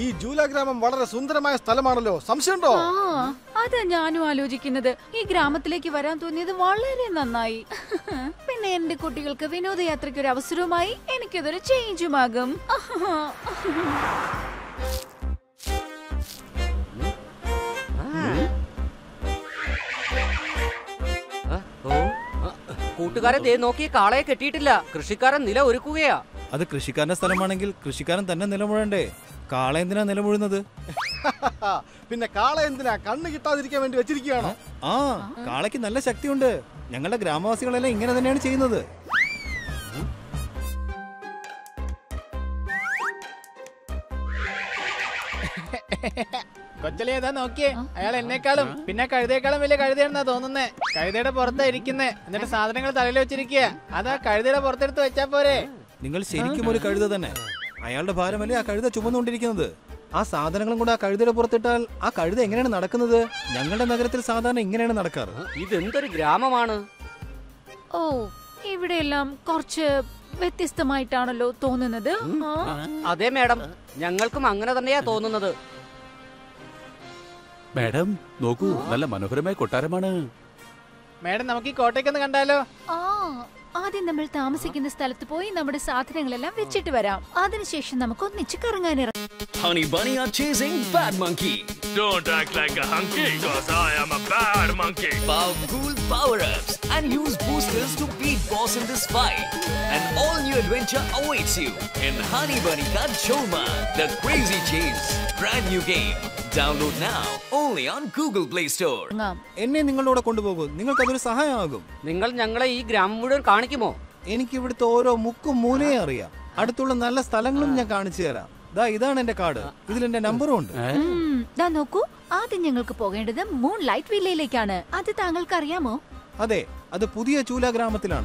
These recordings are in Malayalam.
ഈ ജൂല ഗ്രാമം വളരെ സുന്ദരമായ സ്ഥലമാണല്ലോ സംശയമുണ്ടോ ആ അതാ ഞാനും ആലോചിക്കുന്നത് ഈ ഗ്രാമത്തിലേക്ക് വരാൻ തോന്നിയത് വളരെ നന്നായി പിന്നെ എന്റെ കുട്ടികൾക്ക് വിനോദയാത്രയ്ക്ക് ഒരു അവസരവുമായി എനിക്കതൊരു ചേഞ്ചുമാകും ആ, ഓ ആ, കൂട്ടുകാരെ ദേ നോക്കി കാളയെ കെട്ടിയിട്ടില്ല കൃഷിക്കാരൻ നില ഒരുക്കുകയാ അത് കൃഷിക്കാരന്റെ സ്ഥലമാണെങ്കിൽ കൃഷിക്കാരൻ തന്നെ നിലമുഴണ്ടേ കാള എന്തിനാ നിലമുഴുന്നത് പിന്നെ കാള എന്തിനാ കണ്ണ് കിട്ടാതിരിക്കാൻ വേണ്ടി വെച്ചിരിക്കുകയാണോ ആ കാളയ്ക്ക് നല്ല ശക്തിയുണ്ട് ഞങ്ങളുടെ ഗ്രാമവാസികളെല്ലാം ഇങ്ങനെ തന്നെയാണ് ചെയ്യുന്നത് കൊച്ചലി ഏതാ നോക്കിയേ അയാൾ എന്നെക്കാളും പിന്നെ കഴുതയേക്കാളും വലിയ കഴുതയാണെന്നാ തോന്നുന്നേ കഴുതയുടെ പുറത്താ ഇരിക്കുന്നേ എന്നിട്ട് സാധനങ്ങൾ തലയിൽ വെച്ചിരിക്കുക അതാ കഴുതയുടെ പുറത്തെടുത്ത് വെച്ചാ പോരെ നിങ്ങൾ ശരിക്കും ഒരു കഴുത തന്നെ അയാളുടെ ഭാരമല്ലേ ആ കഴുത ചുമന്നുകൊണ്ടിരിക്കുന്നത് ആ സാധനങ്ങളും കൂടെ ആ കഴുതയുടെ പുറത്തിട്ടാൽ ആ കഴുത എങ്ങനെയാണ് നടക്കുന്നത് ഞങ്ങളുടെ നഗരത്തിൽ സാധാരണ ഇങ്ങനെയാണ് നടക്കാറ് ഇതെന്തൊരു ഗ്രാമമാണ് ഓ ഇവിടെയെല്ലാം കുറച്ച് വ്യത്യസ്തമായിട്ടാണല്ലോ തോന്നുന്നത് ആ, അതെ മേഡം ഞങ്ങൾക്കും അങ്ങനെ തന്നെയാ തോന്നുന്നത് മാഡം നോക്കൂ നല്ല മനോഹരമായ കൊട്ടാരമാണ് മേഡം നമുക്ക് ഈ കോട്ടയ്ക്കൊന്ന് കണ്ടാലോ ആ ആദ്യം നമ്മൾ താമസിക്കുന്ന സ്ഥലത്ത് പോയി നമ്മുടെ സാധനങ്ങളെല്ലാം വെച്ചിട്ട് വരാം അതിനുശേഷം നമുക്ക് ഒന്നിച്ച് കറങ്ങാനിറങ്ങാം Honey Bunny are chasing Bad Monkey. Don't act like a hunky, cause I am a bad monkey. Powerful power-ups and use boosters to beat boss in this fight. An all-new adventure awaits you in Honey Bunny Ka Choma, the Crazy Chase. Brand new game. Download now only on Google Play Store. എന്നെ നിങ്ങളുടെ കൂടെ കൊണ്ടുപോകൂ നിങ്ങൾക്ക് അതൊരു സഹായമാകും നിങ്ങൾ ഞങ്ങളെ ഈ ഗ്രാമം മുഴുവൻ കാണിക്കുമോ എനിക്ക് ഇവിടുത്തെ ഓരോ മുക്കും മൂലയും അറിയാം അടുത്തുള്ള നല്ല സ്ഥലങ്ങളും ഞാൻ കാണിച്ചു തരാം ദാ ഇതാണ് എന്റെ കാർഡ് ഇതിൽ എന്റെ നമ്പറും ഉണ്ട് ഉം, ദാ നോക്കൂ ആദ്യം ഞങ്ങൾക്ക് പോകേണ്ടത് മൂൺ ലൈറ്റ് വില്ലയിലേക്കാണ് അത് താങ്കൾക്ക് അറിയാമോ അതെ അത് പുതിയ ചൂല ഗ്രാമത്തിലാണ്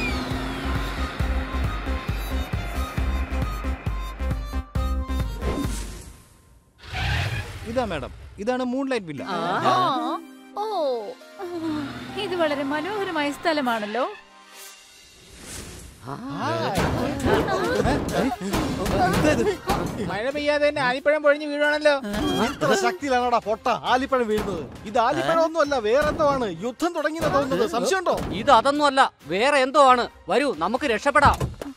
ഇതാ മാഡം ഇതാണ് മൂൺ ലൈറ്റ് വില്ല ആ, ഓ ഇത് വളരെ മനോഹരമായ സ്ഥലമാണല്ലോ മഴ പെയ്യാതെ തന്നെ ആലിപ്പഴം പൊഴിഞ്ഞ് വീഴുവാണല്ലോ ഇത്ര ശക്തിയിലാണോടാ പൊട്ട ആലിപ്പഴം വീഴുന്നത് ഇത് ആലിപ്പഴം ഒന്നുമല്ല വേറെന്തോ ആണ് യുദ്ധം തുടങ്ങിയെന്ന് തോന്നുന്നത് സംശയമുണ്ടോ ഇത് അതൊന്നും അല്ല വേറെ എന്തോ ആണ് വരൂ നമുക്ക് രക്ഷപ്പെടാം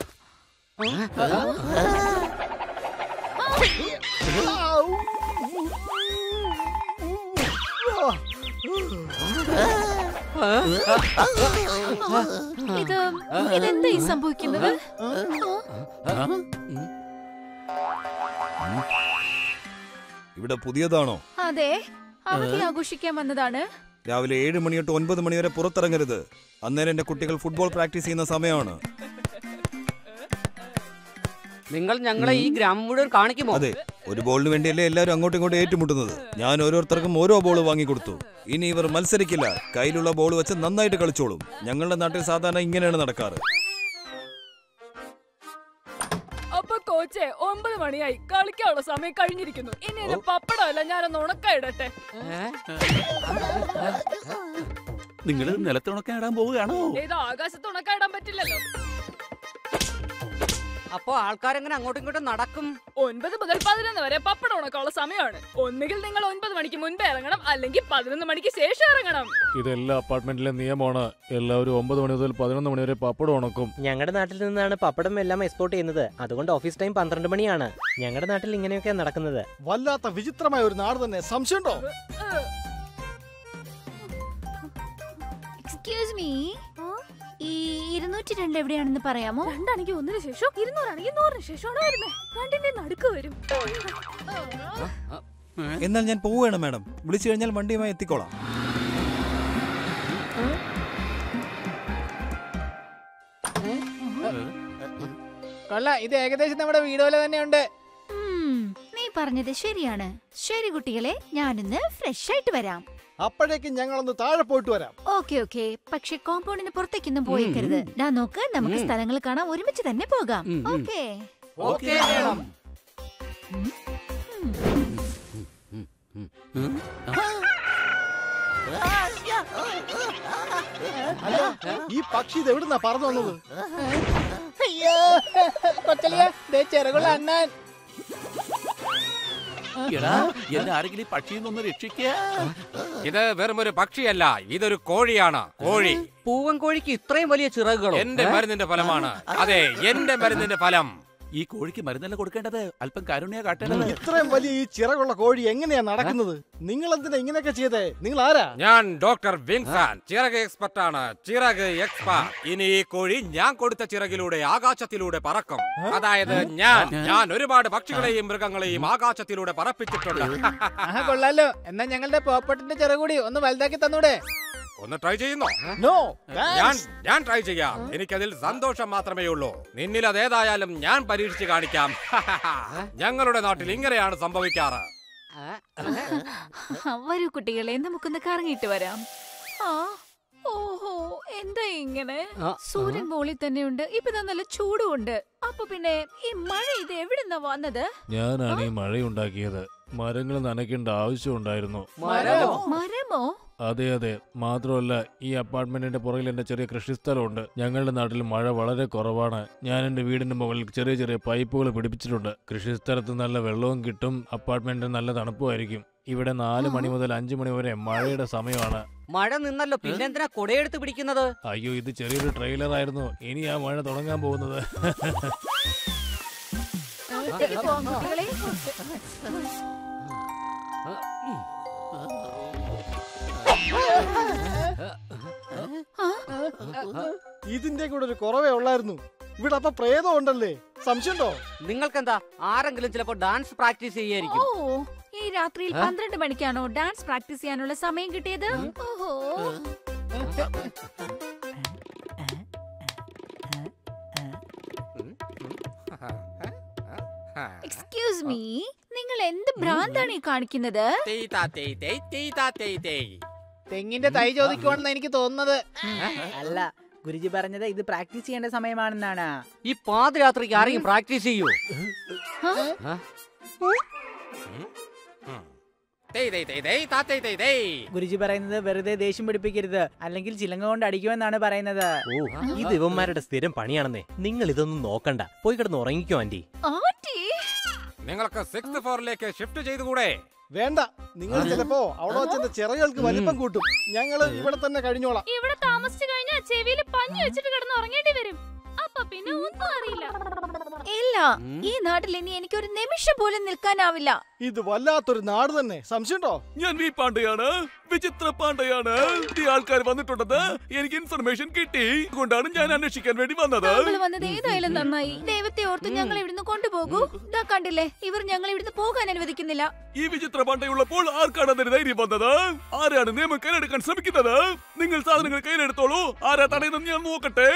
ഇത് ഇതെന്താ ഈ സംഭവിക്കുന്നത് ഇവിടെ പുതിയതാണോ അതെ അവധി ആഘോഷിക്കാൻ വന്നതാണ് രാവിലെ ഏഴ് മണി തൊട്ട് ഒൻപത് മണി വരെ പുറത്തിറങ്ങരുത് അന്നേരം എന്റെ കുട്ടികൾ ഫുട്ബോൾ പ്രാക്ടീസ് ചെയ്യുന്ന സമയമാണ് നിങ്ങൾ ഞങ്ങളെ ഈ ഗ്രാമം മുഴുവൻ കാണിക്കുമോ അതെ ഒരു ബോളിന് വേണ്ടിയല്ലേ എല്ലാവരും അങ്ങോട്ടും ഇങ്ങോട്ടും ഏറ്റുമുട്ടുന്നത് ഞാൻ ഓരോരുത്തർക്കും ഓരോ ബോൾ വാങ്ങിക്കൊടുത്തു ഇനി ഇവർ മത്സരിക്കില്ല കയ്യിലുള്ള ബോൾ വെച്ച് നന്നായിട്ട് കളിച്ചോളും ഞങ്ങളുടെ നാട്ടിൽ സാധാരണ ഇങ്ങനെയാണ് നടക്കാറ് അപ്പൊ കോച്ചെ ഒമ്പത് മണിയായി കളിക്കാനുള്ള സമയം കഴിഞ്ഞിരിക്കുന്നു ഇനി എന്റെ പപ്പടമല്ല ഞാനൊന്ന് ഉണക്കായിടട്ടെ നിങ്ങൾ നിലത്തുണക്കാൻ ഇടാൻ പോവുകയാണോ ഇത് ആകാശത്ത് ഉണക്കായിടാൻ പറ്റില്ലല്ലോ അപ്പോ ആൾക്കാരെങ്ങനെ അങ്ങോട്ടും ഇങ്ങോട്ടും നടക്കും ഒൻപത് മുതൽ പതിനൊന്ന് വരെ പപ്പടം ഉണക്കാനുള്ള സമയമാണ് ഒന്നുകിൽ നിങ്ങൾ ഒൻപത് മണിക്ക് മുൻപ് ഇറങ്ങണം അല്ലെങ്കിൽ പതിനൊന്ന് മണിക്ക് ശേഷം ഇറങ്ങണം ഇതെല്ലാ അപ്പാർട്ട്മെന്റിലെ നിയമമാണ് എല്ലാവരും ഒമ്പത് മണി മുതൽ പതിനൊന്ന് മണി വരെ പപ്പടം ഉണക്കും ഞങ്ങളുടെ നാട്ടിൽ നിന്നാണ് പപ്പടം എല്ലാം എക്സ്പോർട്ട് ചെയ്യുന്നത് അതുകൊണ്ട് ഓഫീസ് ടൈം പന്ത്രണ്ട് മണിയാണ് ഞങ്ങളുടെ നാട്ടിൽ ഇങ്ങനെയൊക്കെയാണ് നടക്കുന്നത് വല്ലാത്ത വിചിത്രമായ ഒരു നാട് തന്നെ സംശയമുണ്ടോ എക്സ്ക്യൂസ് മീ ഈ ഇരുന്നൂറ്റി രണ്ട് എവിടെയാണെന്ന് പറയാമോ രണ്ടാണെങ്കിൽ ഒന്നിന് ശേഷം ഇരുന്നൂറാണെങ്കിൽ നൂറിന് ശേഷമാണ് വരുന്നത് രണ്ടിന്റെ നടുക്ക് വരും എന്നാൽ ഞാൻ പോവുകയാണ് മാഡം വിളിച്ചു കഴിഞ്ഞാൽ വണ്ടിയുമായി എത്തിക്കോളാം കൊള്ള ഇത് ഏകദേശം നമ്മുടെ വീട് പോലെ തന്നെയുണ്ട് ഉം, നീ പറഞ്ഞത് ശരിയാണ് ശരി കുട്ടികളെ ഞാനിന്ന് ഫ്രഷ് ആയിട്ട് വരാം അപ്പോഴേക്കും ഞങ്ങളൊന്ന് താഴെ പോയിട്ട് വരാം ഓക്കെ ഓക്കെ പക്ഷെ കോമ്പൗണ്ടിന് പുറത്തേക്കൊന്നും പോയേക്കരുത് ഞാൻ നോക്ക് നമുക്ക് സ്ഥലങ്ങൾ കാണാൻ ഒരുമിച്ച് തന്നെ പോകാം ഉം, ഉം. Okay okay, madam. അല്ല ഈ പക്ഷി ഇത് എവിടുന്നാ പറന്നു വന്നത് അയ്യോ കൊച്ചലിയ ദേ ചിറകുള്ള അണ്ണാൻ എടാ എന്നെ ആരെങ്കിലും ഈ പക്ഷിയിൽ നിന്നൊന്ന് രക്ഷിക്കുക ഇത് വെറും ഒരു പക്ഷിയല്ല ഇതൊരു കോഴിയാണ് കോഴി പൂവൻ കോഴിക്ക് ഇത്രയും വലിയ ചിറകുകളോ എന്റെ ഏ? മരുന്നിന്റെ ഫലമാണ് അതെ എന്റെ മരുന്നിന്റെ ഫലം ഈ കോഴിക്ക് മരുന്നല്ല കൊടുക്കേണ്ടത് അല്പം കരുണ്യ കാട്ടേണ്ടത് ഇത്രയും വലിയ ഈ ചിറകുള്ള കോഴി എങ്ങനെയാ നടക്കുന്നത് നിങ്ങൾ എന്തിനാ ഇങ്ങനെയൊക്കെ ചെയ്തേ നിങ്ങൾ ആരാ ഞാൻ ഡോക്ടർ വിൻസാൻ ചിറക് എക്സ്പെർട്ട് ആണ് ചിറക് എക്സ്പെർട്ട് ഇനി ഈ കോഴി ഞാൻ കൊടുത്ത ചിറകിലൂടെ ആകാശത്തിലൂടെ പറക്കും അതായത് ഞാൻ ഞാൻ ഒരുപാട് പക്ഷികളെയും മൃഗങ്ങളെയും ആകാശത്തിലൂടെ പറപ്പിച്ചിട്ടുണ്ട് ആഹാ കൊള്ളാലോ എന്നാ ഞങ്ങളുടെ പോപ്പട്ടിന്റെ ചെറുകൂടി ഒന്ന് വലുതാക്കി തന്നൂടെ ഒന്ന് ട്രൈ ചെയ്യുന്നോ നോ ഞാൻ ഞാൻ ട്രൈ ചെയ്യാം എനിക്കതിൽ സന്തോഷം മാത്രമേ ഉള്ളൂ നിന്നിൽ അതേതായാലും ഞാൻ പരീക്ഷിച്ച് കാണിക്കാം ഞങ്ങളുടെ നാട്ടിൽ ഇങ്ങനെയാണ് സംഭവിക്കാറ് വരൂ കുട്ടികളെ നമുക്കൊന്ന് കറങ്ങിയിട്ട് വരാം ആ ഓഹോ എന്താ ഇങ്ങനെ ആ, സൂര്യൻ മോളിൽ തന്നെയുണ്ട് ഇപ്പൊ ദാ നല്ല ചൂടുമുണ്ട് അപ്പൊ പിന്നെ ഈ മഴ ഇത് എവിടുന്നാ വന്നത് ഞാനാണ് ഈ മഴയുണ്ടാക്കിയത് മരങ്ങൾ നനയ്ക്കേണ്ട ആവശ്യമുണ്ടായിരുന്നു മരമോ? മരമോ അതെ അതെ മാത്രമല്ല ഈ അപ്പാർട്ട്മെന്റിന്റെ പുറകിൽ എന്റെ ചെറിയ കൃഷിസ്ഥലമുണ്ട് ഞങ്ങളുടെ നാട്ടിൽ മഴ വളരെ കുറവാണ് ഞാൻ എന്റെ വീടിന്റെ മുകളിൽ ചെറിയ ചെറിയ പൈപ്പുകൾ പിടിപ്പിച്ചിട്ടുണ്ട് കൃഷിസ്ഥലത്ത് നല്ല വെള്ളവും കിട്ടും അപ്പാർട്ട്മെന്റിന് നല്ല തണുപ്പുമായിരിക്കും ഇവിടെ നാല് മണി മുതൽ അഞ്ചു മണി വരെ മഴയുടെ സമയമാണ് മഴ നിന്നല്ലോ പിന്നെന്തിനാ കൊടയെടുത്ത് പിടിക്കുന്നത് അയ്യോ ഇത് ചെറിയൊരു ട്രെയിലർ ആയിരുന്നു ഇനി ആ മഴ തുടങ്ങാൻ പോകുന്നത് അകത്തേക്ക് പോവാം കുട്ടികളെ ഇതിന്റെ കൂടെ ഒരു കുറവേ ഉള്ളായിരുന്നു ഇവിടെ അപ്പൊ പ്രേതം ഉണ്ടല്ലേ സംശയമുണ്ടോ നിങ്ങൾക്കെന്താ ആരെങ്കിലും ചിലപ്പോ ഡാൻസ് പ്രാക്ടീസ് ഓ ചെയ്യായിരിക്കും ഈ രാത്രിയിൽ ആ? പന്ത്രണ്ട് മണിക്കാണോ ഡാൻസ് പ്രാക്ടീസ് ചെയ്യാനുള്ള സമയം കിട്ടിയത് ഓഹോ എക്സ്ക്യൂസ് മീ നിങ്ങൾ എന്ത് ഭ്രാന്താണ് ഈ കാണിക്കുന്നത് തേയ് തേയ് തേയ് തേയ് താ തേയ് തേയ് തെങ്ങിന്റെ തൈ ചോദിക്കുവാണെന്ന് എനിക്ക് തോന്നുന്നത് അല്ല ഗുരുജി പറഞ്ഞത് ഇത് പ്രാക്ടീസ് ചെയ്യേണ്ട സമയമാണെന്നാണ് ഈ പാതിരാത്രിക്ക് ആരെയും പ്രാക്ടീസ് ചെയ്യൂ ആ? തേയ് തേയ് തേയ് തേയ് താ തേയ് തേയ് തേയ് ഗുരുജി പറയുന്നത് വെറുതെ ദേഷ്യം പിടിപ്പിക്കരുത് അല്ലെങ്കിൽ ചിലങ്ക കൊണ്ട് അടിക്കുമെന്നാണ് പറയുന്നത് ഓ ഇത് ഇവന്മാരുടെ സ്ഥിരം പണിയാണെന്നേ നിങ്ങൾ ഇതൊന്നും നോക്കണ്ട പോയി കിടന്ന് ഉറങ്ങിക്കോ ആന്റി ആന്റി നിങ്ങൾക്ക് സിക്സ് ഫ്ലോറിലേക്ക് ഷിഫ്റ്റ് ചെയ്തുകൂടെ വേണ്ട നിങ്ങൾ ചിലപ്പോ അവിടെ വെച്ചെന്റെ ചിറകൾക്ക് വലിപ്പം കൂട്ടും ഞങ്ങള് ഇവിടെ തന്നെ കഴിഞ്ഞോളാം ഇവിടെ താമസിച്ചു കഴിഞ്ഞാൽ ചെവിയിൽ പഞ്ഞു വെച്ചിട്ട് കിടന്ന് ഉറങ്ങേണ്ടി വരും അപ്പൊ പിന്നെ ഒന്നും അറിയില്ല ഇല്ല ഈ നാട്ടിൽ ഇനി എനിക്ക് ഒരു നിമിഷം പോലും നിൽക്കാനാവില്ല ഇത് വല്ലാത്തൊരു നാട് തന്നെ സംശയമുണ്ടോ ഞാൻ വി പാണ്ഡയാണ് വിചിത്ര പാണ്ഡയാണ് ഈ ആൾക്കാർ വന്നിട്ടുണ്ടെന്ന് എനിക്ക് ഇൻഫർമേഷൻ കിട്ടി അതുകൊണ്ടാണ് ഞാൻ അന്വേഷിക്കാൻ വേണ്ടി വന്നത് താങ്കൾ വന്നത് ഏതായാലും നന്നായി ദൈവത്തെ ഓർത്ത് ഞങ്ങൾ ഇവിടുന്ന് കൊണ്ടുപോകൂ ഇതാ കണ്ടില്ലേ ഇവർ ഞങ്ങൾ ഇവിടുന്ന് പോകാൻ അനുവദിക്കുന്നില്ല ഈ വിചിത്ര പാണ്ഡയുള്ളപ്പോൾ ആർക്കാണ് അതിന് ധൈര്യം വന്നത് ആരാണ് നിയമം കൈയെടുക്കാൻ ശ്രമിക്കുന്നത് നിങ്ങൾ സാധനങ്ങൾ കയ്യിലെടുത്തോളൂ ആരാ തടയുന്നത് ഞാൻ നോക്കട്ടെ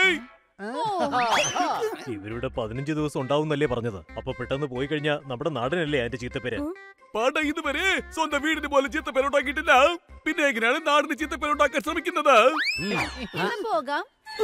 ഇവരുടെ പതിനഞ്ച് ദിവസം ഉണ്ടാവുന്നല്ലേ പറഞ്ഞത് അപ്പൊ പെട്ടെന്ന് പോയി കഴിഞ്ഞാൽ നമ്മുടെ നാടിനല്ലേ അതിന്റെ ചീത്തപ്പേര് പാണ്ഡ ഇതുവരെ സ്വന്തം വീടിന് പോലെ ചീത്തപ്പേരുണ്ടാക്കിയിട്ടില്ല പിന്നെ എങ്ങനെയാണ് നാടിന് ചീത്തപ്പേരുണ്ടാക്കാൻ ശ്രമിക്കുന്നത് ഇന്ന് പോകാം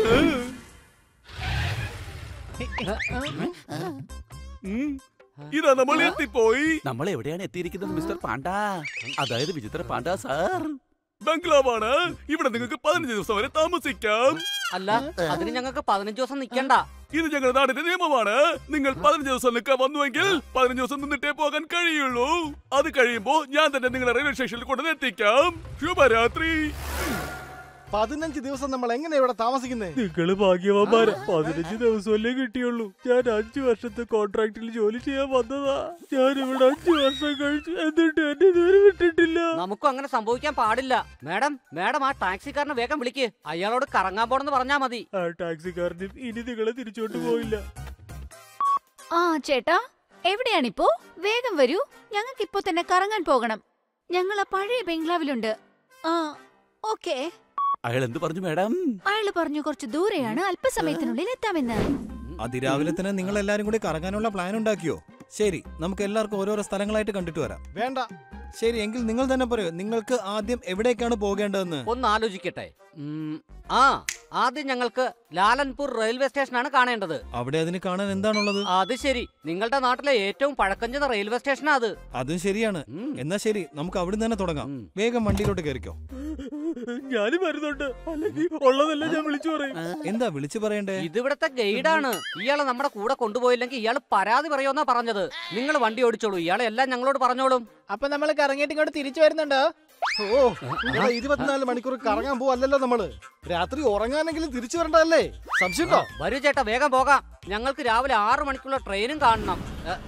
ഉം. ഇതാ നമ്മൾ എത്തിപ്പോയി നമ്മൾ എവിടെയാണ് എത്തിയിരിക്കുന്നത് മിസ്റ്റർ പാണ്ഡ അതായത് വിചിത്ര പാണ്ഡ സാർ ബംഗ്ലാവാണ് ഇവിടെ നിങ്ങൾക്ക് പതിനഞ്ച് ദിവസം വരെ താമസിക്കാം അല്ല അതിന് ഞങ്ങൾക്ക് പതിനഞ്ച് ദിവസം നിക്കണ്ട ഇത് ഞങ്ങളുടെ നാടിന്റെ നിയമമാണ് നിങ്ങൾ പതിനഞ്ച് ദിവസം നിൽക്കാൻ വന്നുവെങ്കിൽ പതിനഞ്ച് ദിവസം നിന്നിട്ടേ പോകാൻ കഴിയുള്ളൂ അത് കഴിയുമ്പോ ഞാൻ തന്നെ നിങ്ങളെ റെയിൽവേ സ്റ്റേഷനിൽ കൊണ്ടു എത്തിക്കാം ശുഭരാത്രി പതിനഞ്ച് ദിവസം നമ്മൾ എങ്ങനെ ഇവിടെ താമസിക്കുന്നേ നിങ്ങള് ഭാഗ്യവാന്മാര് പതിനഞ്ച് ദിവസമല്ലേ കിട്ടിയുള്ളൂ ഞാൻ അഞ്ചു വർഷത്തെ കോൺട്രാക്റ്റിൽ ജോലി ചെയ്യാൻ വന്നതാ ഞാൻ ഇവിടെ അഞ്ചു വർഷം കഴിച്ചു എന്നിട്ട് എന്നെ ഇതുവരെ വിട്ടിട്ടില്ല നമുക്കും അങ്ങനെ സംഭവിക്കാൻ പാടില്ല മാഡം മാഡം ആ ടാക്സിക്കാരനെ വേഗം വിളിക്ക് അയാളോട് കറങ്ങാൻ പോണെന്ന് പറഞ്ഞാ മതി ആ ടാക്സിക്കാരനും ഇനി നിങ്ങളെ തിരിച്ചോണ്ട് പോയില്ല ആ ചേട്ടാ എവിടെയാണിപ്പോ വേഗം വരൂ ഞങ്ങൾക്ക് ഇപ്പോ തന്നെ കറങ്ങാൻ പോകണം ഞങ്ങൾ ആ പഴയ ബംഗ്ലാവിലുണ്ട് ആ ഓക്കേ അയാൾ എന്ത് പറഞ്ഞു മാഡം അയാള് പറഞ്ഞു കുറച്ച് ദൂരെയാണ് അല്പസമയത്തിനുള്ളിൽ എത്താമെന്ന് അതിരാവിലെ തന്നെ നിങ്ങൾ എല്ലാരും കൂടി കറങ്ങാനുള്ള പ്ലാൻ ഉണ്ടാക്കിയോ ശരി നമുക്ക് എല്ലാവർക്കും ഓരോരോ സ്ഥലങ്ങളായിട്ട് കണ്ടിട്ട് വരാം വേണ്ട ശരി എങ്കിൽ നിങ്ങൾ തന്നെ പറയൂ നിങ്ങൾക്ക് ആദ്യം എവിടേക്കാണ് പോകേണ്ടതെന്ന് ഒന്ന് ആലോചിക്കട്ടെ ഉം, ആ ആദ്യം ഞങ്ങൾക്ക് ലാലൻപൂർ റെയിൽവേ സ്റ്റേഷനാണ് കാണേണ്ടത് അവിടെ അതിന് കാണാൻ എന്താണുള്ളത് അത് ശരി നിങ്ങളുടെ നാട്ടിലെ ഏറ്റവും പഴക്കം ചെന്ന റെയിൽവേ സ്റ്റേഷനാ അത് അതും ശരിയാണ് എന്നാ ശരി നമുക്ക് അവിടെ തന്നെ തുടങ്ങാം വേഗം വണ്ടിയിലോട്ട് കയറിക്കോ ഞാനും വരുന്നുണ്ട് അല്ലെങ്കിൽ ഉള്ളതെല്ലാം ഞാൻ വിളിച്ചു പറയും എന്താ വിളിച്ചു പറയണ്ടേ ഇതിവിടത്തെ ഗൈഡാണ് ഇയാളെ നമ്മുടെ കൂടെ കൊണ്ടുപോയില്ലെങ്കിൽ ഇയാൾ പരാതി പറയുമെന്നാ പറഞ്ഞത് നിങ്ങൾ വണ്ടി ഓടിച്ചോളൂ ഇയാളെ എല്ലാം ഞങ്ങളോട് പറഞ്ഞോളും അപ്പൊ നമ്മൾ കറങ്ങിയിട്ട് ഇങ്ങോട്ട് തിരിച്ചു വരുന്നുണ്ടോ ഓ ഇവിടെ ഇരുപത്തിനാല് മണിക്കൂർ കറങ്ങാൻ പോവല്ലല്ലോ നമ്മള് രാത്രി ഉറങ്ങാനെങ്കിലും തിരിച്ചു വരണ്ടല്ലേ സംശയമുണ്ടോ വരൂ ചേട്ടാ വേഗം പോകാം ഞങ്ങൾക്ക് രാവിലെ ആറു മണിക്കുള്ള ട്രെയിനും കാണണം ഏ,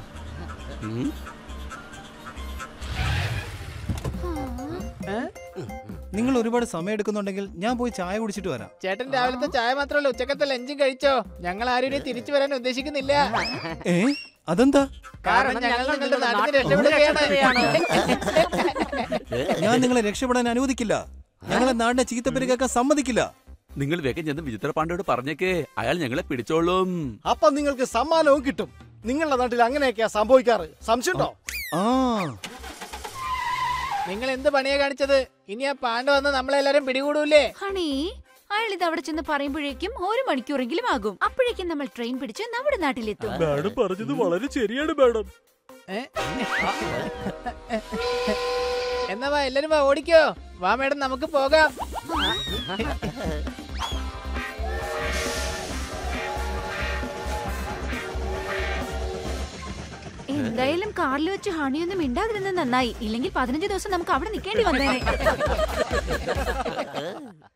നിങ്ങൾ ഒരുപാട് സമയം എടുക്കുന്നുണ്ടെങ്കിൽ ഞാൻ പോയി ചായ കുടിച്ചിട്ട് വരാം ചേട്ടൻ രാവിലത്തെ ചായ മാത്രമല്ല ഉച്ചക്കത്തെ ലഞ്ചും കഴിച്ചോ ഞങ്ങൾ ആരും ഇനി തിരിച്ചു വരാൻ ഉദ്ദേശിക്കുന്നില്ല ഏ അതെന്താ കാരണം ഞങ്ങൾ നിങ്ങളുടെ നാട്ടിൽ നിന്ന് രക്ഷപ്പെടുകയാണ് ഞാൻ നിങ്ങളെ രക്ഷപ്പെടാൻ അനുവദിക്കില്ല ഞങ്ങളെ നാടിനെ ചീത്തപ്പേര് കേൾക്കാൻ സമ്മതിക്കില്ല നിങ്ങൾ വേഗം ചെന്ന് വിചിത്ര പാണ്ഡയോട് പറഞ്ഞേക്കേ അയാൾ ഞങ്ങളെ പിടിച്ചോളും അപ്പൊ നിങ്ങൾക്ക് സമ്മാനവും കിട്ടും നിങ്ങളുടെ നാട്ടിൽ അങ്ങനെയൊക്കെയാ സംഭവിക്കാറ് സംശയമുണ്ടോ ആ നിങ്ങൾ എന്ത് പണിയാ കാണിച്ചത് ഇനി ആ പാണ്ഡ വന്ന് നമ്മളെല്ലാരും പിടികൂടൂലേ ഹണി അയാൾ ഇത് അവിടെ ചെന്ന് പറയുമ്പോഴേക്കും ഒരു മണിക്കൂറെങ്കിലും ആകും അപ്പോഴേക്കും നമ്മൾ ട്രെയിൻ പിടിച്ച് നമ്മുടെ നാട്ടിലെത്തും മാഡം പറഞ്ഞത് വളരെ ശരിയാണ് മാഡം എന്നാ വാ എല്ലാരും വാ ഓടിക്കോ വാ മേഡം നമുക്ക് പോകാം എന്തായാലും കാറിൽ വെച്ച് ഹണിയൊന്നും മിണ്ടാതിരുന്നത് നന്നായി ഇല്ലെങ്കിൽ പതിനഞ്ച് ദിവസം നമുക്ക് അവിടെ നിൽക്കേണ്ടി വന്നേനെ